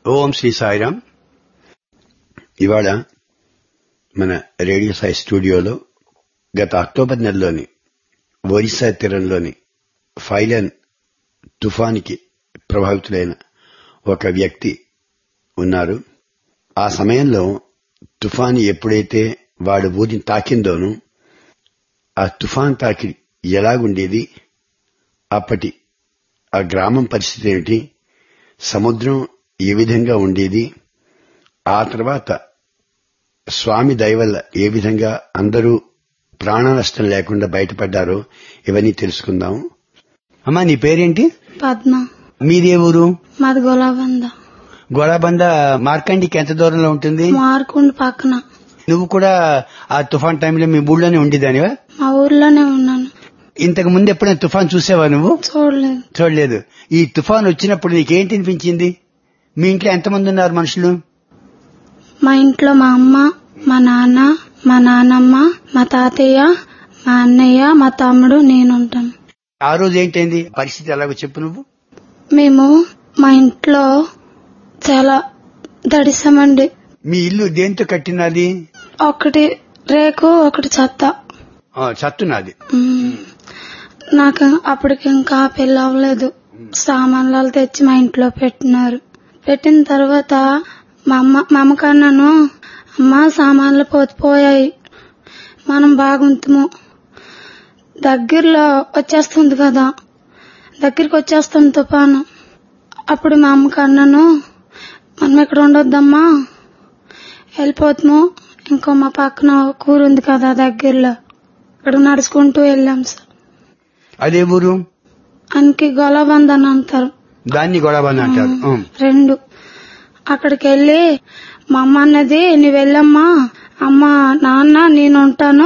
ఓం శ్రీ సాయిరామ్ ఇవాళ మన రేడియో సాయి స్టూడియోలో గత అక్టోబర్ నెలలోని ఒరిస్సా తీరంలోని ఫైలన్ తుఫానికి ప్రభావితులైన ఒక వ్యక్తి ఉన్నారు ఆ సమయంలో తుఫాను ఎప్పుడైతే వాడి ఊరిని తాకిందోనూ ఆ తుఫాన్ తాకి ఎలాగుండేది అప్పటి ఆ గ్రామం పరిస్థితి ఏమిటి సముద్రం ఏ విధంగా ఉండేది ఆ తర్వాత స్వామి దయ వల్ల ఏ విధంగా అందరూ ప్రాణ నష్టం లేకుండా బయటపడ్డారో ఇవన్నీ తెలుసుకుందాం అమ్మా నీ పేరేంటి పద్మ మీదే ఊరు మాది గులాబంద గోళాబంద మార్కండికి ఎంత దూరంలో ఉంటుంది మార్కుండి పక్కన నువ్వు కూడా ఆ తుఫాన్ టైంలో మీ ఊళ్ళోనే ఉండేదానివా మా ఊర్లోనే ఉన్నాను ఇంతకు ముందు ఎప్పుడైనా తుఫాన్ చూసావా నువ్వు చూడలేదు చూడలేదు ఈ తుఫాన్ వచ్చినప్పుడు నీకేంటి అనిపించింది మీ ఇంట్లో ఎంతమంది ఉన్నారు మనుషులు మా ఇంట్లో మా అమ్మ మా నాన్న మా నాన్నమ్మ మా తాతయ్య మా అన్నయ్య మా తమ్ముడు నేను ఉంటాను ఆ రోజు ఏంటైంది పరిస్థితి ఎలాగో చెప్పు నువ్వు మేము మా ఇంట్లో చాలా దడిసామండి మీ ఇల్లు దేంతో కట్టినది ఒకటి రేకు ఒకటి చెత్త ఆ, చత్తున్నది మ్మ్. నాకు అప్పటికి ఇంకా పెళ్లి అవ్వలేదు సామాన్లు తెచ్చి మా ఇంట్లో పెట్టినారు పెట్టిన తర్వాత మా అమ్మ మా అమ్మకన్నాను అమ్మ సామాన్లు పోతిపోయాయి మనం బాగుంటాము దగ్గరలో వచ్చేస్తుంది కదా దగ్గరికి వచ్చేస్తుంది తుఫాను అప్పుడు మా అమ్మకి అన్నాను మనం ఇక్కడ ఉండొద్దమ్మా వెళ్ళిపోతాము ఇంకో మా పక్కన కూర ఉంది కదా దగ్గరలో ఇక్కడ నడుచుకుంటూ వెళ్ళాం సార్ అదే ఊరు అనికి గొలబంద్ అని అంటారు దాన్ని గొడవ అంటారు ఆ. రెండు అక్కడికి వెళ్ళి మా అమ్మ అన్నది నువ్వు వెళ్ళమ్మా అమ్మ నాన్న నేను ఉంటాను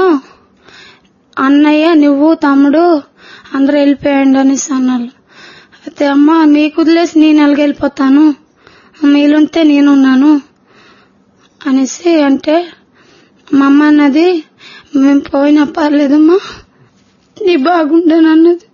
అన్నయ్య నువ్వు తమ్ముడు అందరూ వెళ్ళిపోయండి అనేసి అన్నారు అయితే అమ్మ మీకు వదిలేసి నేను ఎలాగెళ్ళిపోతాను మీలుంటే నేనున్నాను అనేసి అంటే మా అమ్మ అన్నది మేము పోయినా పర్లేదమ్మా నీ బాగుండను అన్నది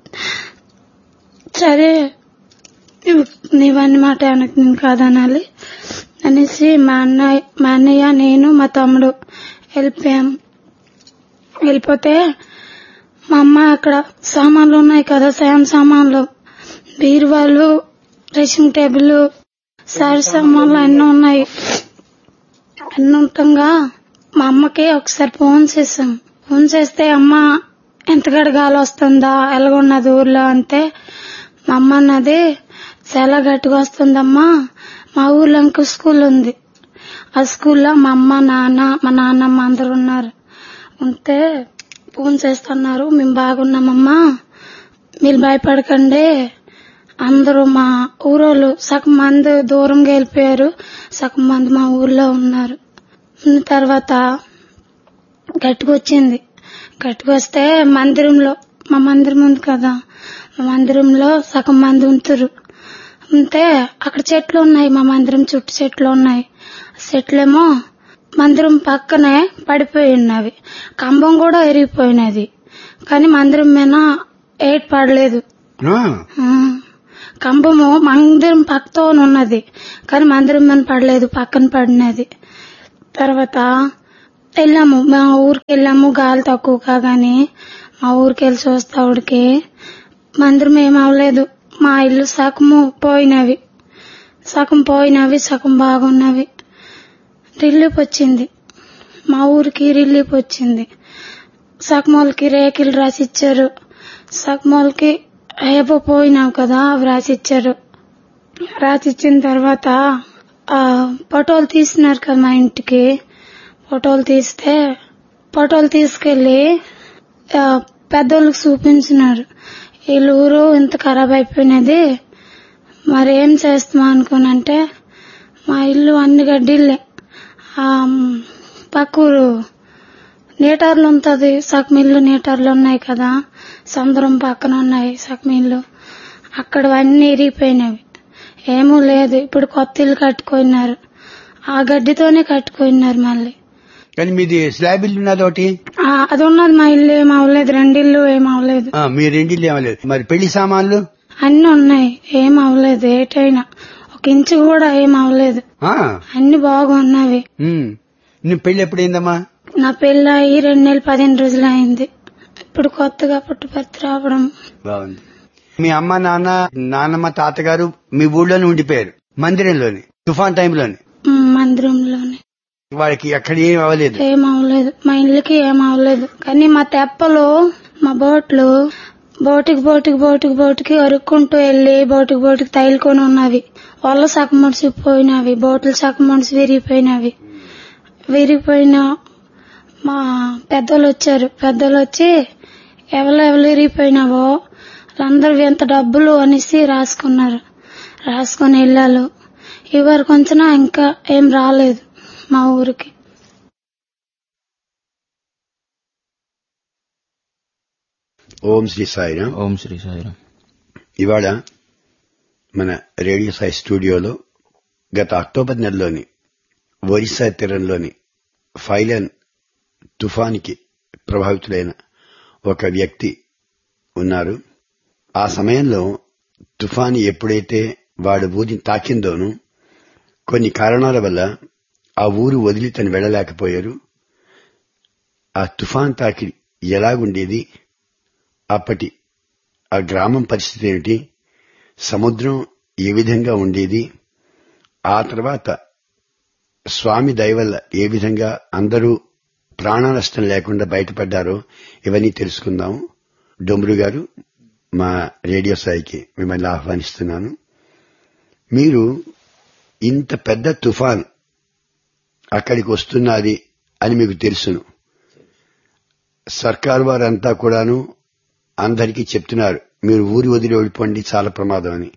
సరే నువ్వు- నీవన్నీ మాట వెనక్కి నేను కాదనాలి అనేసి మా అన్నయ్య మా అన్నయ్య నేను మా తమ్ముడు వెళ్ళిపోయాం వెళ్ళిపోతే మా అమ్మ అక్కడ సామాన్లు ఉన్నాయి కదా సేమ్ సామాన్లు బీరువాలు డ్రెస్సింగ్ టేబుల్ సారీ సామాన్లు అన్నీ ఉన్నాయి అన్నీ ఉంటుండగా మా అమ్మకి ఒకసారి ఫోన్ చేసాం ఫోన్ చేస్తే అమ్మ ఎంత గడగాలి వస్తుందా ఎలాగున్నది ఊర్లో అంటే మా అమ్మ అన్నది చాలా గట్టిగా వస్తుందమ్మా మా ఊర్లో ఇంకో స్కూల్ ఉంది ఆ స్కూల్లో మా అమ్మ నాన్న మా నాన్నమ్మ అందరు ఉన్నారు ఉంటే ఫోన్ చేస్తున్నారు మేము బాగున్నామమ్మా మీరు భయపడకండి అందరూ మా ఊరోళ్ళు సగం మంది దూరంగా వెళ్ళిపోయారు సగం మంది మా ఊర్లో ఉన్నారు ఉన్న తర్వాత గట్టిగా వచ్చింది గట్టిగా వస్తే మందిరంలో మా మందిరం ఉంది కదా మా మందిరంలో సగం మంది ఉంటురు ఉంటే అక్కడ చెట్లు ఉన్నాయి మా మందిరం చుట్టూ చెట్లు ఉన్నాయి చెట్లేమో మందిరం పక్కనే పడిపోయి ఉన్నవి కంబం కూడా ఎరిగిపోయినది కానీ మందిరం మీద ఏట్ పడలేదు ఆ, ఆ, కంబము మందిరం పక్కతో ఉన్నది కానీ మందిరం మీద పడలేదు పక్కన పడినది తర్వాత వెళ్ళాము మా ఊరికి వెళ్ళాము గాలి తక్కువ కాగాని మా ఊరికి వెళ్ళి చూస్తావుడికి మందిరం ఏం అవ్వలేదు మా ఇల్లు సగము పోయినవి సగం పోయినవి సగం బాగున్నవి రిలీఫ్ వచ్చింది మా ఊరికి రిలీఫ్ వచ్చింది సగమోళ్ళకి రేకులు రాసిచ్చారు సగమోళ్ళకి ఏవో పోయినావు కదా అవి రాసిచ్చారు రాసిచ్చిన తర్వాత ఆ ఫోటోలు తీసినారు కదా మా ఇంటికి ఫోటోలు తీస్తే ఫోటోలు తీసుకెళ్లి ఆ, పెద్దోళ్ళకి చూపించినారు వీళ్ళ ఊరు ఇంత ఖరాబ్ అయిపోయినది మరి ఏం చేస్తామా అనుకోనంటే మా ఇల్లు అన్ని గడ్డిల్లే ఆ, పక్క ఊరు నీటర్లు ఉంటది సగం ఇల్లు నీటర్లు ఉన్నాయి కదా సముద్రం పక్కన ఉన్నాయి సగం ఇల్లు అక్కడ అన్ని ఇరిగిపోయినవి ఏమూ లేదు ఇప్పుడు కొత్త ఇల్లు కట్టుకున్నారు ఆ గడ్డితోనే కట్టుకున్నారు మళ్ళీ కానీ మీది స్లాబ్ ఇల్లు ఉన్నది ఒకటి ఆ, అది ఉన్నది మా ఇల్లు ఏం అవ్వలేదు రెండిల్లు ఏం అవ్వలేదు ఆ, మీ రెండిల్లు ఏమలేదు మరి పెళ్లి సామాన్లు అన్ని ఉన్నాయి ఏం అవ్వలేదు ఏటైనా ఒక ఒక్క ఇంచు కూడా ఏం అవ్వలేదు ఆ, అన్ని బాగున్నవి ఉమ్. నీ పెళ్లి ఎప్పుడైందమ్మా నా పెళ్ళి అయ్యి రెండు నెలలు పదిహేను రోజులు అయింది ఇప్పుడు కొత్తగా పుట్టుపర్తి రావడం బాగుంది మీ అమ్మ నాన్న నాన్నమ్మ తాతగారు మీ ఊళ్ళోనే ఉండిపోయారు మందిరంలోని తుఫాన్ టైంలోని ఉమ్, మందిరంలోనే వాళ్ళకి ఎక్కడ ఏం అవ్వలేదు ఏం అవ్వలేదు మా ఇల్లుకి ఏం అవ్వలేదు కానీ మా తెప్పలు మా బోట్లు బోటుకి బోటుకి బోటుకి బోటుకి అరుక్కుంటూ వెళ్లి బోటుకి బోటుకి తైలుకొని ఉన్నవి వల్ల సగం మనిషి పోయినవి బోట్లు సగం మనిషి విరిగిపోయినవి విరిగిపోయిన మా పెద్దలు వచ్చారు పెద్దలు వచ్చి ఎవరు ఎవరు విరిగిపోయినావో వాళ్ళందరూ ఎంత డబ్బులు అనేసి రాసుకున్నారు రాసుకొని వెళ్ళారు ఇవరు కొంచెం ఇంకా ఏం రాలేదు మా ఊరికి ఓం శ్రీ సాయిరాం ఓం శ్రీ సాయిరాం ఇవాళ మన రేడియో సాయి స్టూడియోలో గత అక్టోబర్ నెలలోని ఒరిస్సా తీరంలోని ఫైలన్ తుఫానికి ప్రభావితులైన ఒక వ్యక్తి ఉన్నారు ఆ సమయంలో తుఫాను ఎప్పుడైతే వాడి ఊరిని తాకిందోనూ కొన్ని కారణాల వల్ల ఆ ఊరు వదిలి తను వెళ్ళలేకపోయారు ఆ తుఫాన్ తాకి ఎలాగుండేది అప్పటి ఆ గ్రామం పరిస్థితి ఏమిటి సముద్రం ఏ విధంగా ఉండేది ఆ తర్వాత స్వామి దయ వల్ల ఏ విధంగా అందరూ ప్రాణ నష్టం లేకుండా బయటపడ్డారో ఇవన్నీ తెలుసుకుందాము డొమ్రు గారు మా రేడియో సాయికి మిమ్మల్ని ఆహ్వానిస్తున్నాను మీరు ఇంత పెద్ద తుఫాన్ అక్కడికి వస్తున్నది అని మీకు తెలుసును సర్కారు వారంతా కూడాను అందరికీ చెప్తున్నారు మీరు ఊరి వదిలి వెళ్ళిపోండి చాలా ప్రమాదం అని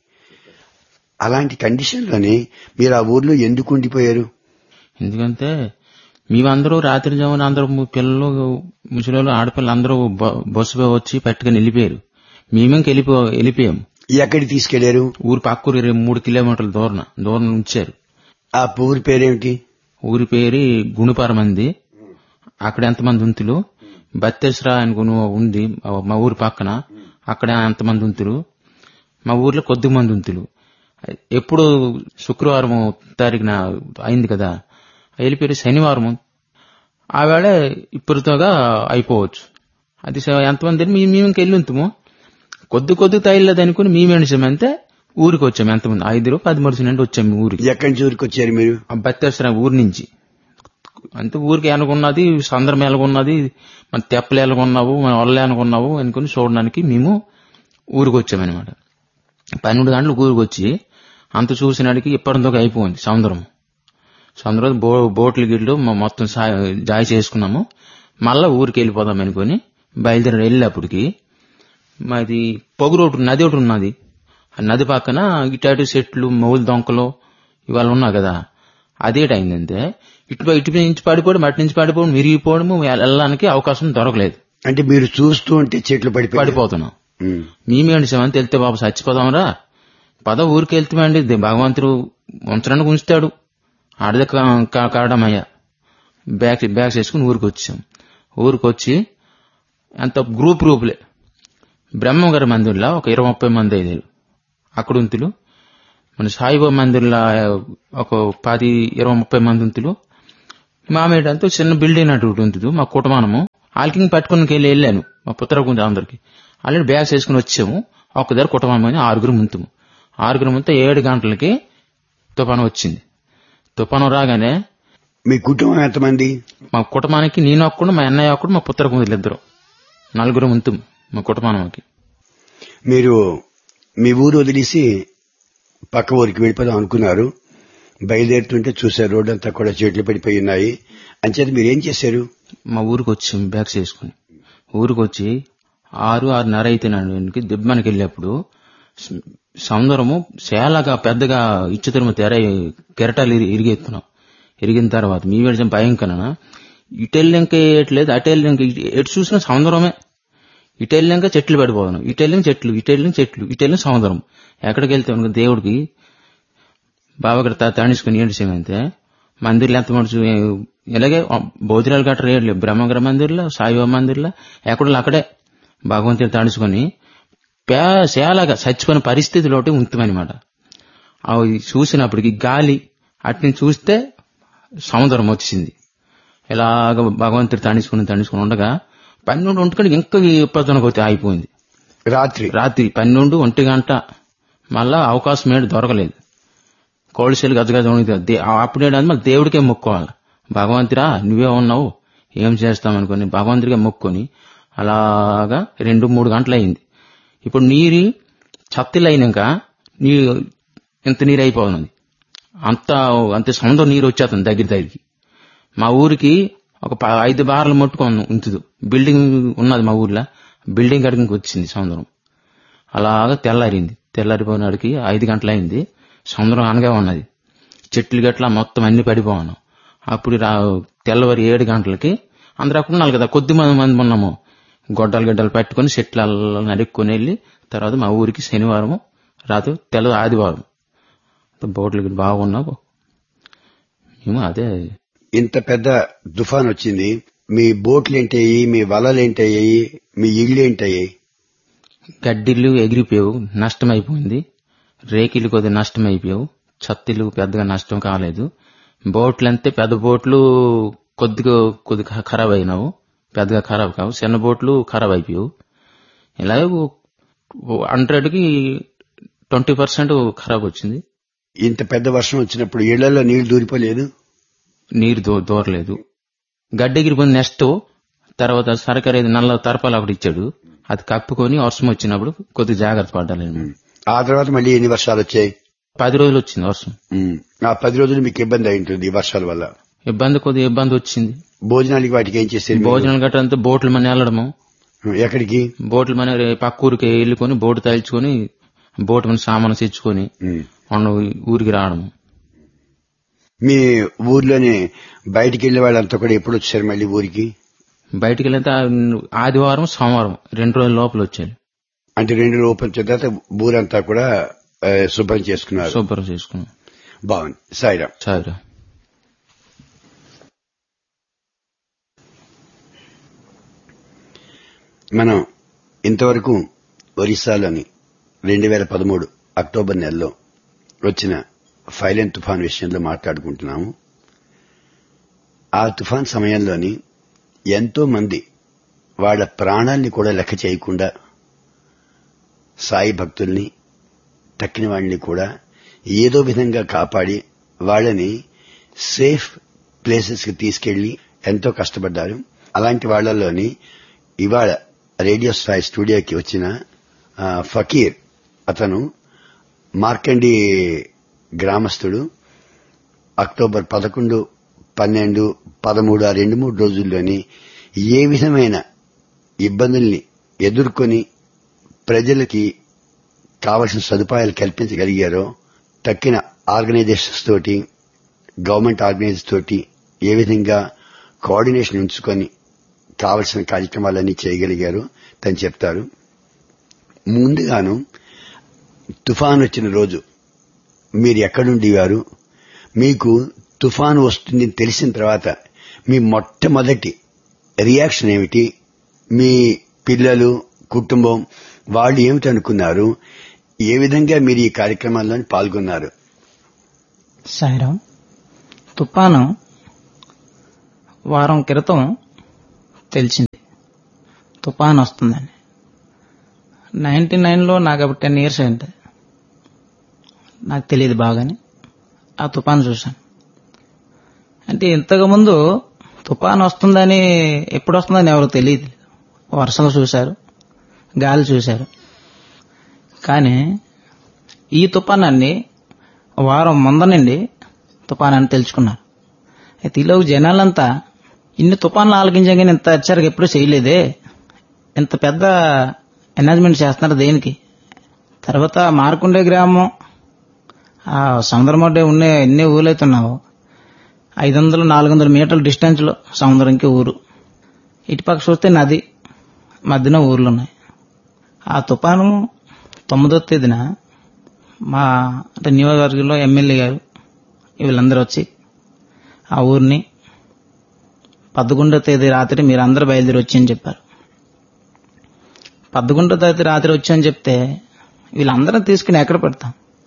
అలాంటి కండిషన్లోనే మీరు ఆ ఊర్లో ఎందుకు ఉండిపోయారు ఎందుకంటే మేమందరూ రాత్రి జామున అందరూ ము- పిల్లలు ముసలి ఆడపిల్లలు అందరూ బ- బస్సు వచ్చి పట్టుకుని వెళ్ళిపోయారు మేమేంకి వెళ్ళిపో వెళ్ళిపోయాం ఎక్కడికి తీసుకెళ్లారు ఊరు పక్కూరు ఇరవై మూడు కిలోమీటర్ల దూరం దూరం ఉంచారు ఆ ఊరి పేరేమిటి ఊరి పేరు గుణిపారమంది అక్కడ ఎంతమంది ఉంతులు బత్తేశ్వర అనుకుని ఉంది మా ఊరి పక్కన అక్కడ ఎంతమంది ఉంతులు మా ఊర్లో కొద్ది మంది ఉంతులు ఎప్పుడు శుక్రవారం తారీఖున అయింది కదా వెళ్ళిపోయి శనివారం ఆ వేళ ఇప్పుడుతోగా అయిపోవచ్చు అది స- ఎంతమంది అని మేము మేము వెళ్ళి ఉంతుము కొద్ది కొద్ది తైలేదు అనుకుని మేము ఎండిసామంతే ఊరికి వచ్చాము ఎంతమంది ఐదులో పది మనిషి నుండి వచ్చాము ఊరికి ఎక్కడి నుంచి ఊరికి వచ్చారు మీరు ఆ బత్తేశ్వర ఊరి నుంచి అంతే ఊరికి ఎనకున్నది సందర్భం ఎలాగున్నది మన తెప్పలు ఎలాగున్నావు మన వల్ల ఎలాగున్నావు అనుకుని చూడడానికి మేము ఊరికి వచ్చామన్నమాట పన్నెండు గంటలకు ఊరికి వచ్చి అంత చూసినాడికి ఇప్పటితో అయిపోయింది సముద్రం సముద్రం బో బోట్లు గిట్లు మొ- మొత్తం సా- జాయి చేసుకున్నాము మళ్ళా ఊరికి వెళ్ళిపోదాం అనుకుని బయలుదేరి వెళ్ళేప్పటికి మాది పొగు రోడ్డు నది ఒకటి ఉన్నది ఆ నది పక్కన ఇటాటి చెట్లు మౌలు దొంకలు ఇవాళ ఉన్నా కదా అదేటైందంటే ఇటు ఇటు నుంచి పడిపోవడం అటు నుంచి పడిపోవడం విరిగిపోవడము వెళ్ళడానికి అవకాశం దొరకలేదు అంటే మీరు చూస్తూ ఉంటే చెట్లు పడిపోయి పడిపోతున్నాం మేమేంటి సెవెంత్ వెళ్తే బాబు చచ్చిపోదాంరా పద ఊరికి వెళ్తామండి దే- భగవంతుడు ఉంచడానికి ఉంచుతాడు ఆడదే కాడమయ్యా బ్యాగ్ బ్యాగ్స్ వేసుకుని ఊరికి వచ్చాం ఊరికి వచ్చి అంత గ్రూప్ గ్రూపులే బ్రహ్మగారి మందిర్లో ఒక ఇరవై ముప్పై మంది అయ్యారు అక్కడ ఉంతులు మన సాయిబాబా మందిర్లో ఒక పది ఇరవై ముప్పై మంది ఉంతులు మామేటంతో చిన్న బిల్డింగ్ అటు ఇటు ఉంటుంది మా కుటుంబము ఆల్కింగ్ పట్టుకుని వెళ్ళి వెళ్ళాను మా పుత్రకుంది అందరికి ఆల్రెడీ బ్యాగ్స్ వేసుకుని వచ్చాము ఒక దగ్గర కుటుంబం అని ఆరుగురు ముంతుము ఆరుగురు ముంత ఏడు గంటలకి తుఫాను వచ్చింది తుఫాను రాగానే మీ కుటుంబం ఎంతమంది మా కుటుంబానికి నేను ఒక్కడు మా అన్నయ్య ఒక్కడు మా పుత్రకుంది ఇద్దరు నలుగురు ముంతుము మా కుటుంబానికి మీరు మీ ఊరు వదిలేసి పక్క ఊరికి వెళ్ళిపోదాం అనుకున్నారు బయలుదేరుతుంటే చూశారు రోడ్ అంతా కూడా చెట్లు పడిపోయి ఉన్నాయి అంచేత మీరు ఏం చేశారు మా ఊరికి వచ్చి బ్యాగ్స్ వేసుకుని ఊరికి వచ్చి ఆరు ఆరున్నర అయితేనండి దిబ్బనికి వెళ్ళేప్పుడు స- సముద్రము చాలాగా పెద్దగా ఇచ్చు తిరుమ తెర కెరటాలు ఇరి- ఇరిగెత్తున్నాం ఇరిగిన తర్వాత మీ విడిచిన భయం కన్నా ఇటు వెళ్ళాక ఏట్లేదు అటు వెళ్ళాక ఇటు- ఎటు చూసినా సముద్రమే ఇటు వెళ్ళాక చెట్లు పడిపోతున్నాం ఇటు వెళ్ళిన చెట్లు ఇటు వెళ్ళిన చెట్లు ఇటు వెళ్ళిన సముద్రం ఎక్కడికి వెళ్తే మనకు దేవుడికి బాబాగారు తాణించుకుని ఏంటి చేయమంటే మందిర్లు ఎంత మనుషు ఇలాగే భోజనాలు గట్రా రేట్లు బ్రహ్మగ్ర మందిర్లో సాయిబాబా మందిర్లో ఎక్కడో అక్కడే భగవంతుని తాడుచుకొని పేలాగా చచ్చిపోయిన పరిస్థితిలోటి ఉంటుమనమాట అవి చూసినప్పటికి గాలి అట్ని చూస్తే సముద్రం వచ్చింది ఇలాగ భగవంతుడు తణుచుకుని తణుచుకుని ఉండగా పన్నెండు ఒంటికి ఇంకా విపత్తనకు వచ్చి అయిపోయింది రాత్రి రాత్రి పన్నెండు ఒంటి గంట మళ్ళా అవకాశం ఏడు దొరకలేదు కోడిసెలు గజగజ వణుకుతాయి. దే- అప్పుడే మళ్ళీ దేవుడికే మొక్కోవాలి భగవంతురా నువ్వే ఉన్నావు ఏం చేస్తామనుకొని భగవంతుడిగా మొక్కుని అలాగా రెండు మూడు గంటలు అయింది ఇప్పుడు నీరు చత్తిలు అయినాక నీ ఇంత నీరు అయిపోతున్నది అంత అంత సముద్రం నీరు వచ్చేస్తుంది దగ్గర దగ్గరికి మా ఊరికి ఒక ప- ఐదు బార్లు ముట్టుకొని ఉంచుదు బిల్డింగ్ ఉన్నది మా ఊర్లో బిల్డింగ్ కడికి వచ్చింది సముద్రం అలాగా తెల్లారింది తెల్లారిపోయినాడికి ఐదు గంటలైంది సముద్రం అనగా ఉన్నది చెట్లు గట్ల మొత్తం అన్ని పడిపోయాను అప్పుడు రా తెల్లవారి ఏడు గంటలకి అందరూ అక్కడ ఉన్నారు కదా కొద్ది మంది మంది ఉన్నాము గొడ్డలు గడ్డలు పెట్టుకుని చెట్లు నరుక్కొని వెళ్ళి తర్వాత మా ఊరికి శనివారం రాత్రి తెల్ల ఆదివారం బోట్లు గిట్ల బాగున్నావు మేము అదే ఇంత పెద్ద తుఫాన్ వచ్చింది మీ బోట్లు ఏంటయ్యి మీ వలలు ఏంటయ్యాయి మీ ఇళ్ళు ఏంటయ్యాయి గడ్డిళ్ళు ఎగిరిపోయావు నష్టం అయిపోయింది రేకిలు కొద్దిగా నష్టం అయిపోయావు చత్తిలు పెద్దగా నష్టం కాలేదు బోట్లు అంతే పెద్ద బోట్లు కొద్దిగా కొద్దిగా ఖరాబ్ అయినావు పెద్దగా ఖరాబ్ కావు చిన్న బోట్లు ఖరాబ్ అయిపోయావు ఇలాగే హండ్రెడ్కి ట్వంటీ పర్సెంట్ ఖరాబ్ వచ్చింది ఇంత పెద్ద వర్షం వచ్చినప్పుడు ఇళ్లలో నీళ్లు దూరిపోలేదు నీరు దో దూరలేదు గడ్డి ఎగిరిపోయింది నెక్స్ట్ తర్వాత సరకర నల్ల తరపాలు ఒకటి ఇచ్చాడు అది కప్పుకొని వర్షం వచ్చినప్పుడు కొద్దిగా జాగ్రత్త పడ్డాలి ఆ తర్వాత మళ్ళీ ఎన్ని వర్షాలు వచ్చాయి పది రోజులు వచ్చింది వర్షం ఉమ్. ఆ పది రోజులు మీకు ఇబ్బంది అయి ఉంటుంది ఈ వర్షాల వల్ల ఇబ్బంది కొద్దిగా ఇబ్బంది వచ్చింది భోజనానికి వాటికి ఏం చేసేది మీరు? భోజనం గట్రా అంతా బోట్ల మన వెళ్ళడము ఎక్కడికి బోట్ల మన పక్క ఊరికి వెళ్ళుకొని బోటు తలుచుకొని బోటు మన సామాను తెచ్చుకొని ఉమ్. మన ఊరికి రావడము మీ ఊర్లోనే బయటికి వెళ్లే వాళ్ళంతా కూడా ఎప్పుడు వచ్చారు మళ్ళీ ఊరికి బయటికి వెళ్ళితే ఆదివారం సోమవారం రెండు రోజుల లోపల వచ్చారు అంటే రెండు రోజులు ఓపెన్ చేసిన తర్వాత ఊరంతా కూడా ఆ, శుభ్రం చేసుకున్నారు సూపర్ చేసుకున్నాం బాగుంది సాయిరామ్ చాలు మనం ఇంతవరకు ఒరిస్సాలోని రెండు వేల పదమూడు అక్టోబర్ నెలలో వచ్చిన ఫైలెన్ తుఫాన్ విషయంలో మాట్లాడుకుంటున్నాము ఆ తుఫాన్ సమయంలోని ఎంతో మంది వాళ్ళ ప్రాణాల్ని కూడా లెక్క చేయకుండా సాయి భక్తుల్ని తక్కిన వాళ్ళని కూడా ఏదో విధంగా కాపాడి వాళ్ళని సేఫ్ ప్లేసెస్ కి తీసుకెళ్లి ఎంతో కష్టపడ్డారు అలాంటి వాళ్ళలోని ఇవాళ రేడియో స్థాయి స్టూడియోకి వచ్చిన ఆ, ఫకీర్ అతను మార్కండి గ్రామస్తుడు అక్టోబర్ పదకొండు పన్నెండు పదమూడు ఆ రెండు మూడు రోజుల్లోని ఏ విధమైన ఇబ్బందుల్ని ఎదుర్కొని ప్రజలకి కావలసిన సదుపాయాలు కల్పించగలిగారో తక్కిన ఆర్గనైజేషన్స్ తోటి గవర్నమెంట్ ఆర్గనైజేషన్స్ తోటి ఏ విధంగా కోఆర్డినేషన్ ఉంచుకొని కావలసిన కార్యక్రమాలన్నీ చేయగలిగారు తను చెప్తారు ముందుగాను తుఫాన్ వచ్చిన రోజు మీరు ఎక్కడుండేవారు మీకు తుఫాను వస్తుంది తెలిసిన తర్వాత మీ మొట్టమొదటి రియాక్షన్ ఏమిటి మీ పిల్లలు కుటుంబం వాళ్ళు ఏమిటి అనుకున్నారు ఏ విధంగా మీరు ఈ కార్యక్రమాల్లో పాల్గొన్నారు సాయిరాం తుఫాను వారం క్రితం తెలిసింది తుఫాన్ వస్తుందని నైన్టీ నైన్లో నాకు అప్పుడు టెన్ ఇయర్స్ అయింది నాకు తెలియదు బాగాని ఆ తుఫాన్ చూశాను అంటే ఇంతకుముందు తుఫాన్ వస్తుందని ఎప్పుడు వస్తుందని ఎవరు తెలియదు వర్షాలు చూశారు గాలి చూశారు కానీ ఈ తుఫానాన్ని వారం ముందనండి తుఫాన్ అని తెలుసుకున్నారు అయితే ఈలోపు జనాలంతా ఇన్ని తుఫాన్లు ఆలకించాం కానీ ఇంత హెచ్చరిక ఎప్పుడూ చేయలేదే ఇంత పెద్ద ఎనాజ్మెంట్ చేస్తున్నారు దేనికి తర్వాత మార్కుండే గ్రామం ఆ సముద్రం ఒడ్డే ఉండే ఎన్ని ఊర్లు అయితే ఉన్నావో ఐదు వందలు నాలుగు వందల మీటర్ల డిస్టెన్స్లో సముద్రంకి ఊరు ఇటుపక్క చూస్తే నది మధ్యన ఊర్లు ఉన్నాయి ఆ తుఫాను తొమ్మిదో తేదీన మా అంటే నియోజకవర్గంలో ఎమ్మెల్యే గారు వీళ్ళందరూ వచ్చి ఆ ఊరిని పదకొండో తేదీ రాత్రి మీరు అందరూ బయలుదేరి వచ్చి అని చెప్పారు పదకొండో తేదీ రాత్రి వచ్చి అని చెప్తే వీళ్ళందరూ తీసుకుని ఎక్కడ పెడతాం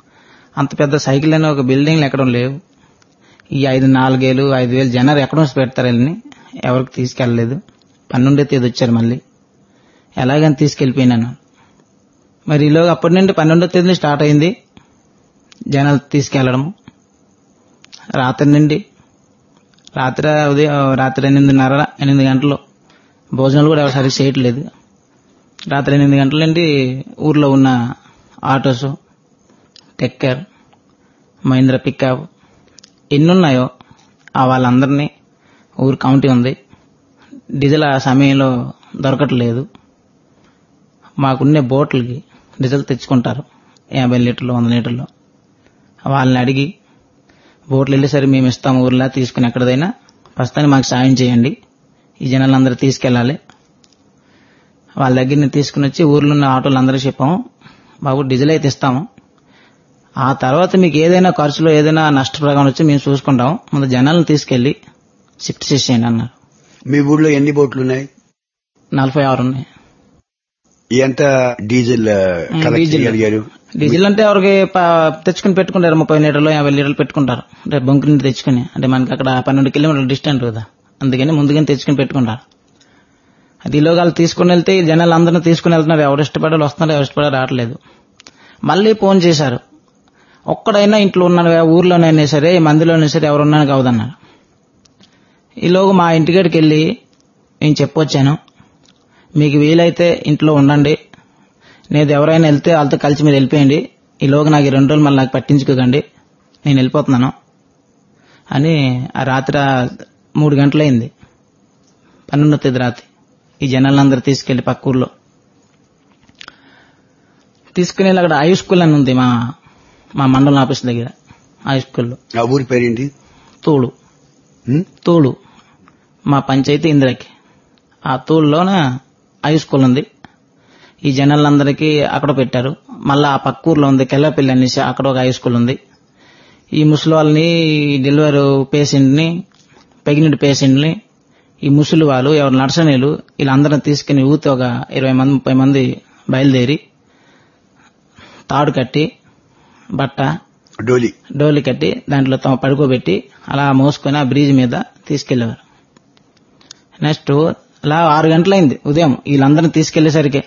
అంత పెద్ద సైకిల్ అని ఒక బిల్డింగ్లు ఎక్కడం లేవు ఈ ఐదు నాలుగేళ్ళు ఐదు వేలు జనాలు ఎక్కడ నుంచి పెడతారు వెళ్ళని ఎవరికి తీసుకెళ్ళలేదు పన్నెండో తేదీ వచ్చారు మళ్ళీ ఎలాగని తీసుకెళ్ళిపోయినాను మరి ఈలోగా అప్పటి నుండి పన్నెండో తేదీ స్టార్ట్ అయింది జనాలు తీసుకెళ్లడం రాత్రి నుండి రాత్రి ఉదయం రాత్రి ఎనిమిదిన్నర ఎనిమిది గంటలు భోజనాలు కూడా ఎవరు సరిగ్గా చేయట్లేదు రాత్రి ఎనిమిది గంటల నుండి ఊర్లో ఉన్న ఆటోస్ టెక్కర్ మహీంద్ర పికప్ ఎన్ని ఉన్నాయో ఆ వాళ్ళందరినీ ఊరు కౌంటీ ఉంది డీజిల్ ఆ సమయంలో దొరకట్లేదు మాకున్నే బోట్లకి డీజిల్ తెచ్చుకుంటారు యాభై లీటర్లు వంద లీటర్లు వాళ్ళని అడిగి బోట్లు వెళ్ళేసరి మేము ఇస్తాం ఊర్లో తీసుకుని ఎక్కడదైనా ప్రస్తుతానికి మాకు సాయం చేయండి ఈ జనాలందరూ తీసుకెళ్ళాలి వాళ్ళ దగ్గర నుంచి తీసుకుని వచ్చి ఊర్లో ఉన్న ఆటోలు అందరికీ చెప్పాము బాబు డీజిల్ అయితే ఇస్తాము ఆ తర్వాత మీకు ఏదైనా ఖర్చులో ఏదైనా నష్టప్రకారం వచ్చి మేము చూసుకుంటాం ముందు జనాలను తీసుకెళ్లి షిఫ్ట్ చేసేయండి అన్నారు మీ ఊళ్ళో ఎన్ని బోట్లు ఉన్నాయి నలభై ఆరు ఉన్నాయి ఎంత డీజిల్ కలెక్ట్ డీజిల్. చేయగలిగారు డీజిల్ అంటే ఎవరికి ప- తెచ్చుకుని పెట్టుకుంటారు ముప్పై లీటర్లు యాభై లీటర్లు పెట్టుకుంటారు అంటే బంకు నుండి తెచ్చుకుని అంటే మనకి అక్కడ పన్నెండు కిలోమీటర్ల డిస్టెన్స్ కదా అందుకని ముందుగానే తెచ్చుకుని పెట్టుకుంటారు అది ఈలోగా వాళ్ళు తీసుకుని వెళ్తే ఈ జనాలు అందరినీ తీసుకుని వెళ్తున్నారు ఎవరు ఇష్టపడాలి వస్తున్నారు ఎవరు ఇష్టపడాలి రావట్లేదు మళ్ళీ ఫోన్ చేశారు ఒక్కడైనా ఇంట్లో ఉన్నాడు ఊర్లోనైనా సరే ఈ మందిలోనైనా సరే ఎవరు ఉన్నాను కావదన్నారు ఈలోగా మా ఇంటికాడికి వెళ్ళి నేను చెప్పొచ్చాను మీకు వీలైతే ఇంట్లో ఉండండి నేను ఎవరైనా వెళ్తే వాళ్ళతో కలిసి మీరు వెళ్ళిపోయండి ఈలోగా నాకు ఈ రెండు రోజులు మళ్ళీ నాకు పట్టించుకోకండి నేను వెళ్ళిపోతున్నాను అని ఆ రాత్రి ఆ మూడు గంటలైంది పన్నెండో తేదీ రాత్రి ఈ జనాలందరూ తీసుకెళ్లి పక్క ఊర్లో తీసుకుని వెళ్ళి అక్కడ హై స్కూల్ అని ఉంది మా మా మండలం ఆఫీస్ దగ్గర హై స్కూల్లో ఆ ఊరి పేరేంటి తోడు ఉమ్? తోడు మా పంచాయతీ ఇందిరకి ఆ తోడులోన హై స్కూల్ ఉంది ఈ జనాలందరికీ అక్కడ పెట్టారు మళ్ళా ఆ పక్క ఊర్లో ఉంది కెల్లపల్లి అనేసి అక్కడ ఒక హై స్కూల్ ఉంది ఈ ముసలి వాళ్ళని ఈ డెలివరీ పేషెంట్ని ప్రెగ్నెంట్ పేషెంట్ని ఈ ముసలి వాళ్ళు ఎవరు నర్సనీలు వీళ్ళందరిని తీసుకుని ఊతి ఒక ఇరవై మంది ముప్పై మంది బయలుదేరి తాడు కట్టి బట్ట డోలి డోలి కట్టి దాంట్లో తమ పడుకోబెట్టి అలా మోసుకొని ఆ బ్రిడ్జ్ మీద తీసుకెళ్లేవారు నెక్స్ట్ అలా ఆరు గంటలైంది ఉదయం వీళ్ళందరిని తీసుకెళ్లేసరికి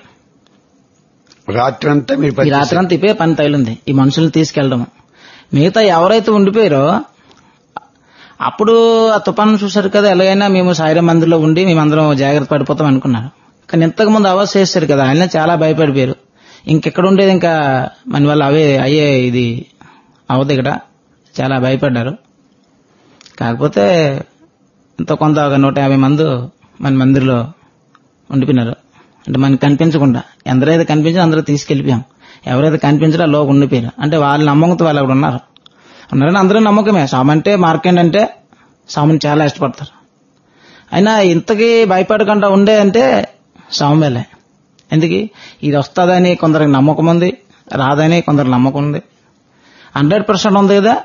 రాత్రంతా మీరు ఈ పని రాత్రి అంతా ఇప్పే పని తగిలింది ఈ మనుషుల్ని తీసుకెళ్లడం మిగతా ఎవరైతే ఉండిపోయారో అప్పుడు ఆ తుఫాను చూశారు కదా ఎలాగైనా మేము సాయిరం మందిలో ఉండి మేమందరం జాగ్రత్త పడిపోతాం అనుకున్నారు కానీ ఇంతకు ముందు అవాజ్ చేశారు కదా ఆయన చాలా భయపడిపోయారు ఇంకెక్కడ ఉండేది ఇంకా మన వల్ల అవే అయ్యే ఇది అవదు ఇక్కడ చాలా భయపడ్డారు కాకపోతే ఇంత కొంత ఒక నూట యాభై మంది మన మందిర్లో ఉండిపోయినారు అంటే మనకి కనిపించకుండా ఎందరైతే కనిపించారో అందరూ తీసుకెళ్లిపోయాం ఎవరైతే కనిపించారో లోపు ఉండిపోయారు అంటే వాళ్ళ నమ్మకంతో వాళ్ళు అక్కడ ఉన్నారు ఉన్నారని అందరూ నమ్మకమే సాము అంటే మార్కెండ్ అంటే సాముని చాలా ఇష్టపడతారు అయినా ఇంతకీ భయపడకుండా ఉండే అంటే సామువేలే ఎందుకు ఇది వస్తుందని కొందరికి నమ్మకం ఉంది రాదని కొందరికి నమ్మకం ఉంది హండ్రెడ్ పర్సెంట్ ఉంది కదా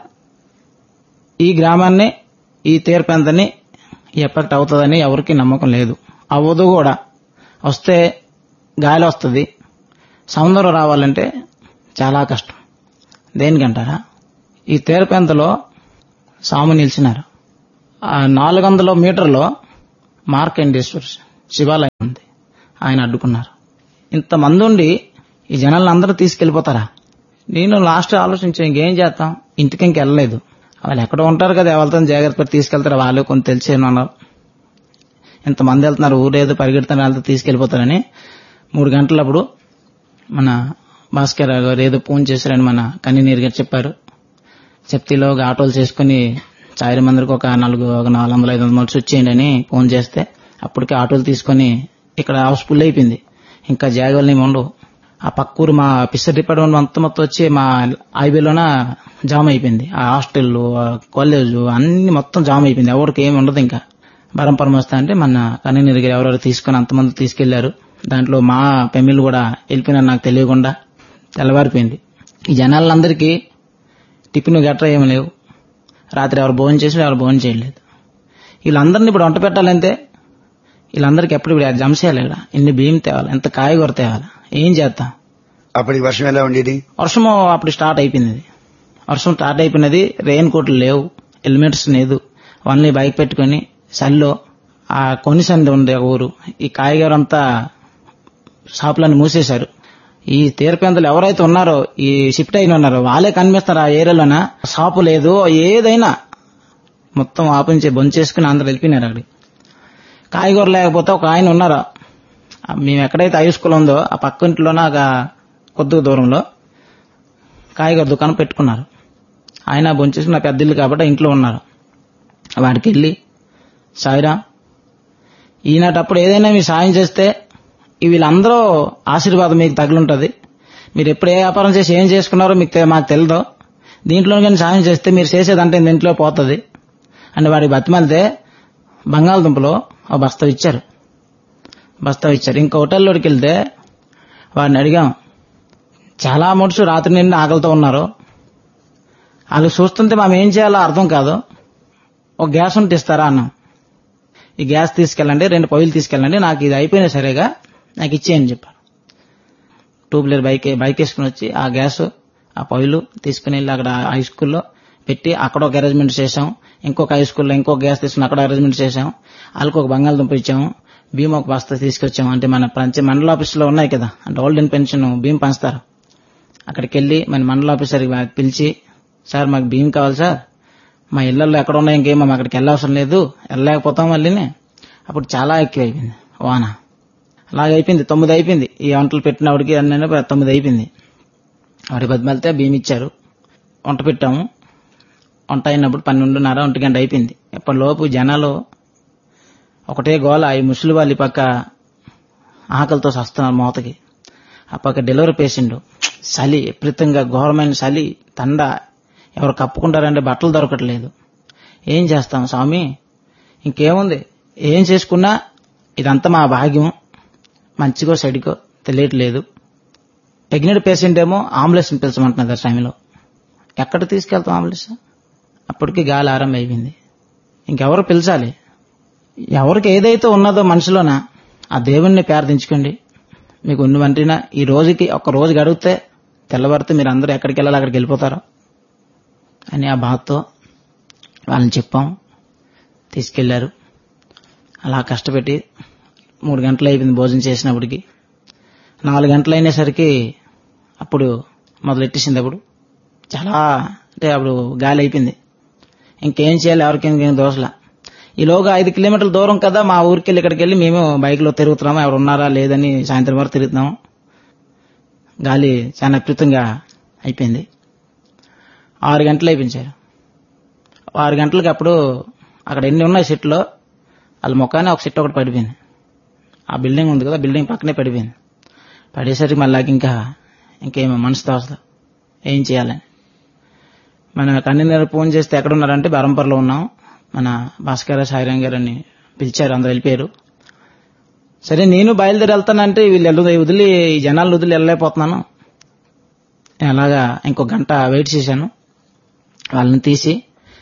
ఈ గ్రామాన్ని ఈ తీర్పెంతని ఎఫెక్ట్ అవుతుందని ఎవరికి నమ్మకం లేదు అవ్వదు కూడా వస్తే గాలి వస్తుంది సముద్రం రావాలంటే చాలా కష్టం దేనికంటారా ఈ తీరపెంతలో సాము నిలిచినారు ఆ నాలుగు వందల మీటర్లో మార్కండేశ్వర శివాలయం ఉంది ఆయన అడ్డుకున్నారు ఇంతమంది ఉండి ఈ జనాలను అందరూ తీసుకెళ్లిపోతారా నేను లాస్ట్ ఆలోచించాను ఇంకేం చేస్తాం ఇంటికి ఇంక వెళ్ళలేదు వాళ్ళు ఎక్కడ ఉంటారు కదా ఎవరితో జాగ్రత్త పడి తీసుకెళ్తారు వాళ్ళు కొంత తెలిసేను అన్నారు ఇంతమంది వెళ్తున్నారు ఊరేదో పరిగెడుతున్నారు వాళ్ళతో తీసుకెళ్లిపోతారని మూడు గంటలప్పుడు మన భాస్కర్ గారు ఏదో ఫోన్ చేశారని మన కన్నీరు గారు చెప్పారు చెప్తీలోగా ఆటోలు చేసుకుని చాయిరి మందిరికి ఒక నాలుగు ఒక నాలుగు వందల ఐదు వందల మనిషి వచ్చేయండి అని ఫోన్ చేస్తే అప్పటికే ఆటోలు తీసుకొని ఇక్కడ హౌస్ ఫుల్ అయిపోయింది ఇంకా జాగాలు ఏమి ఉండవు ఆ పక్కూరు మా పిస్సర్ డిపార్ట్మెంట్ మొత్తం మొత్తం వచ్చి మా హైవేలోన జామ్ అయిపోయింది ఆ హాస్టల్ కాలేజ్ అన్ని మొత్తం జామ్ అయిపోయింది ఎవరికి ఏమి ఉండదు ఇంకా బరం పరమస్త అంటే మన కన్నీరు గారు ఎవరెవరు తీసుకొని అంతమంది తీసుకెళ్లారు దాంట్లో మా పెమిళ్ళు కూడా వెళ్ళిపోయినారు నాకు తెలియకుండా తెల్లవారిపోయింది ఈ జనాలందరికీ టిఫిన్ గట్రా ఏమి లేవు రాత్రి ఎవరు భోజనం చేసి ఎవరు భోజనం చేయలేదు వీళ్ళందరినీ ఇప్పుడు వంట పెట్టాలంటే వీళ్ళందరికీ ఎప్పుడు ఇప్పుడు జమ చేయాలి ఇక్కడ ఇన్ని బియ్యం తేవాలి ఎంత కాయగూర తేవాలి ఏం చేస్తాం అప్పటికి వర్షం ఎలా ఉండేది వర్షము అప్పుడు స్టార్ట్ అయిపోయింది ఇది. వర్షం స్టార్ట్ అయిపోయినది రెయిన్ కోట్లు లేవు హెల్మెట్స్ లేదు ఓన్లీ బైక్ పెట్టుకొని చలిలో ఆ కొనిసంది ఉంది ఒక ఊరు ఈ కాయగారు అంతా షాపులను మూసేశారు ఈ తీరపెందులు ఎవరైతే ఉన్నారో ఈ షిఫ్ట్ అయిన ఉన్నారో వాళ్ళే కనిపిస్తారు ఆ ఏరియాలోన షాపు లేదు ఏదైనా మొత్తం ఆపించి బొంచేసుకుని అందరు వెళ్ళిపోయినారు అక్కడికి కాయగూర లేకపోతే ఒక ఆయన ఉన్నారు ఆ మేము ఎక్కడైతే హై స్కూల్ ఉందో ఆ పక్క ఇంట్లోనే ఒక కొద్ది దూరంలో కాయగూర దుకాణం పెట్టుకున్నారు ఆయన బొంచేసి నా పెద్ద ఇల్లు కాబట్టి ఆ ఇంట్లో ఉన్నారు వాడికి వెళ్ళి సాయిరా ఈనాటప్పుడు ఏదైనా మీరు సాయం చేస్తే ఈ వీళ్ళందరూ ఆశీర్వాదం మీకు తగిలుంటది మీరు ఎప్పుడు ఏ వ్యాపారం చేసి ఏం చేసుకున్నారో మీకు తె- మాకు తెలియదు దీంట్లో కానీ సాయం చేస్తే మీరు చేసేదంటే దీంట్లో పోతుంది అని వాడికి బతిమాలితే బంగాళదుంపలో ఒక బస్తా ఇచ్చారు బస్తా ఇచ్చారు ఇంకో హోటల్లోకి వెళ్తే వాడిని అడిగాం చాలా మనుషులు రాత్రి నిండి ఆకలితో ఉన్నారు వాళ్ళు చూస్తుంటే మనం ఏం చేయాలో అర్థం కాదు ఒక గ్యాస్ ఉంటే ఇస్తారా అన్నాం ఈ గ్యాస్ తీసుకెళ్ళండి రెండు పొయ్యిలు తీసుకెళ్ళండి నాకు ఇది అయిపోయినా సరేగా నాకు ఇచ్చేయని చెప్పారు టూ వీలర్ బైక్ బైక్ వేసుకుని వచ్చి ఆ గ్యాస్ ఆ పొయ్యిలు తీసుకుని వెళ్ళి అక్కడ హై స్కూల్లో పెట్టి అక్కడ ఒక అరేంజ్మెంట్ చేసాం ఇంకొక హై స్కూల్లో ఇంకొక గ్యాస్ తీసుకుని అక్కడ అరేంజ్మెంట్ చేసాం వాళ్ళకి ఒక బంగాళదుంప ఇచ్చాము భీమ్ ఒక బస్తా తీసుకొచ్చాము అంటే మన పంచ మండల ఆఫీసులో ఉన్నాయి కదా అంటే ఓల్డ్ అండ్ పెన్షన్ భీమ్ పంచుతారు అక్కడికి వెళ్ళి మన మండల ఆఫీసర్కి పిలిచి సార్ మాకు భీమ్ కావాలి సార్ మా ఇళ్లలో ఎక్కడ ఉన్నాయి ఇంకేం మేము అక్కడికి వెళ్ళవసరం లేదు వెళ్ళలేకపోతాం మళ్ళీని అప్పుడు చాలా ఎక్కువ అయిపోయింది వాన అలాగే అయిపోయింది తొమ్మిది అయిపోయింది ఈ వంటలు పెట్టినప్పటికి అన్నీ తొమ్మిది అయిపోయింది వాడి బతిమెళ్తే భీమ్ ఇచ్చారు వంట పెట్టాము వంట అయినప్పుడు పన్నెండున్నర ఒంటి గంట అయిపోయింది ఎప్పటిలోపు జనాలు ఒకటే గోల ఈ ముసలి వాళ్ళు ఈ పక్క ఆకలితో సస్తున్నారు మోతకి ఆ పక్క డెలివరీ పేషెంట్ చలి విపరీతంగా ఘోరమైన చలి తండ ఎవరు కప్పుకుంటారంటే బట్టలు దొరకట్లేదు ఏం చేస్తాం స్వామి ఇంకేముంది ఏం చేసుకున్నా ఇదంతా మా భాగ్యం మంచిగో చెడికో తెలియట్లేదు ప్రెగ్నెంట్ పేషెంట్ ఏమో అంబులెన్స్ పిలిచమంటున్నది ఆ టైంలో ఎక్కడ తీసుకెళ్తాం అంబులెన్స్ అప్పటికి గాలి ఆరంభం అయిపోయింది ఇంకెవరు పిలిచాలి ఎవరికి ఏదైతే ఉన్నదో మనసులోన ఆ దేవుణ్ణి ప్రార్థించుకోండి మీకు ఉన్న వంటిన ఈ రోజుకి ఒక రోజు గడిగితే తెల్లవారితే మీరు అందరూ ఎక్కడికి వెళ్ళాలి అక్కడికి వెళ్ళిపోతారు అని ఆ బాధతో వాళ్ళని చెప్పాం తీసుకెళ్లారు అలా కష్టపెట్టి మూడు గంటలు అయిపోయింది భోజనం చేసినప్పటికి నాలుగు గంటలు అయినేసరికి అప్పుడు మొదలెట్టేసింది అప్పుడు చాలా అంటే అప్పుడు గాలి అయిపోయింది ఇంకేం చేయాలి ఎవరికి ఇంకేం దోసలా ఈలోగా ఐదు కిలోమీటర్ల దూరం కదా మా ఊరికి వెళ్ళి ఇక్కడికి వెళ్ళి మేము బైక్లో తిరుగుతున్నాము ఎవరు ఉన్నారా లేదని సాయంత్రం వరకు తిరుగుతున్నాము గాలి చాలా విపరీతంగా అయిపోయింది ఆరు గంటలు అయిపోయించారు ఆరు గంటలకి అప్పుడు అక్కడ ఎన్ని ఉన్నాయి సెట్లో వాళ్ళ ముఖానే ఒక సెట్ ఒకటి పడిపోయింది ఆ బిల్డింగ్ ఉంది కదా బిల్డింగ్ పక్కనే పడిపోయింది పడేసరికి మళ్ళీ ఇంకా ఇంకేమో మనసు తోసలు ఏం చేయాలని మన కన్నీరు ఫోన్ చేస్తే ఎక్కడున్నారంటే బరంపర్లో ఉన్నాం మన భాస్కర సాయిరాం గారు అని పిలిచారు అందరు వెళ్ళిపోయారు సరే నేను బయలుదేరి వెళ్తానంటే వీళ్ళు వెళ్ళదు వదిలి ఈ జనాలు వదిలి వెళ్ళలేకపోతున్నాను నేను అలాగా ఇంకో గంట వెయిట్ చేశాను వాళ్ళని తీసి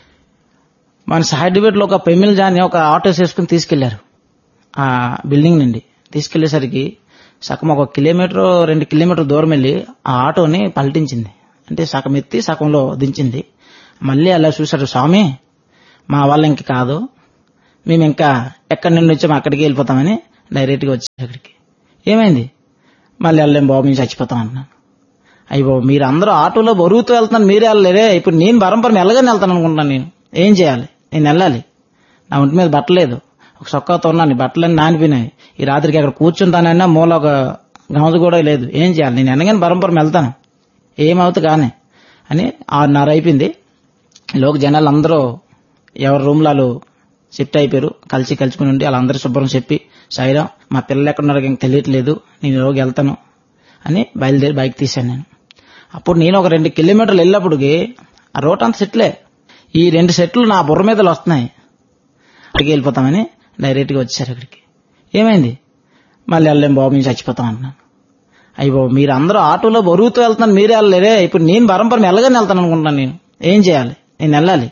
మన సైడ్ డిబేట్లో ఒక పెమిల్ జాని ఒక ఆటో వేసుకుని తీసుకెళ్లారు ఆ బిల్డింగ్ నుండి తీసుకెళ్లేసరికి సగం ఒక కిలోమీటర్ రెండు కిలోమీటర్ దూరం వెళ్ళి ఆ ఆటోని పల్టించింది అంటే సగం ఎత్తి సగంలో దించింది మళ్ళీ అలా చూశారు స్వామి మా వాళ్ళ ఇంక కాదు మేము ఇంకా ఎక్కడి నుండి వచ్చాము అక్కడికి వెళ్ళిపోతామని డైరెక్ట్గా వచ్చారు అక్కడికి ఏమైంది మళ్ళీ వెళ్ళలేం బాబు మేము చచ్చిపోతాం అన్నాను అయ్యి బాబు మీరు అందరూ ఆటోలో బరువుతూ వెళ్తున్నాను మీరే వెళ్ళలేరే ఇప్పుడు నేను బరంపరం వెళ్ళగానే వెళ్తాను అనుకుంటున్నాను నేను ఏం చేయాలి నేను వెళ్ళాలి నా ఒంటి మీద బట్టలేదు ఒక సొక్కతో ఉన్నాను ఈ బట్టలన్నీ నానిపోయినాయి ఈ రాత్రికి అక్కడ కూర్చుంటానన్నా మూల ఒక గమదు కూడా లేదు ఏం చేయాలి నేను ఎనగానే బరంపురం వెళ్తాను ఏమవుతుంది కానీ అని ఆరున్నర అయిపోయింది లోక జనాలు అందరూ ఎవరి రూమ్లలో షిఫ్ట్ అయిపోయారు కలిసి కలుసుకుని ఉండి వాళ్ళందరూ శుభ్రం చెప్పి సాయిరా మా పిల్లలు ఎక్కడున్నారో ఇంక తెలియట్లేదు నేను ఈరోజు వెళ్తాను అని బయలుదేరి బైక్ తీశాను నేను అప్పుడు నేను ఒక రెండు కిలోమీటర్లు వెళ్ళినప్పటికి ఆ రోడ్ అంతా సెట్లే ఈ రెండు సెట్లు నా బుర్ర మీదలు వస్తున్నాయి అక్కడికి వెళ్ళిపోతామని డైరెక్ట్గా వచ్చారు అక్కడికి ఏమైంది మళ్ళీ వెళ్ళలేం బాబు మేము చచ్చిపోతాం అన్నాను అయ్యి బాబు మీరు అందరూ ఆటోలో బరువుతూ వెళ్తున్నాను మీరే వెళ్ళలేరే ఇప్పుడు నేను బరంపరం వెళ్ళగానే వెళ్తాను అనుకుంటున్నాను నేను ఏం చేయాలి నేను వెళ్ళాలి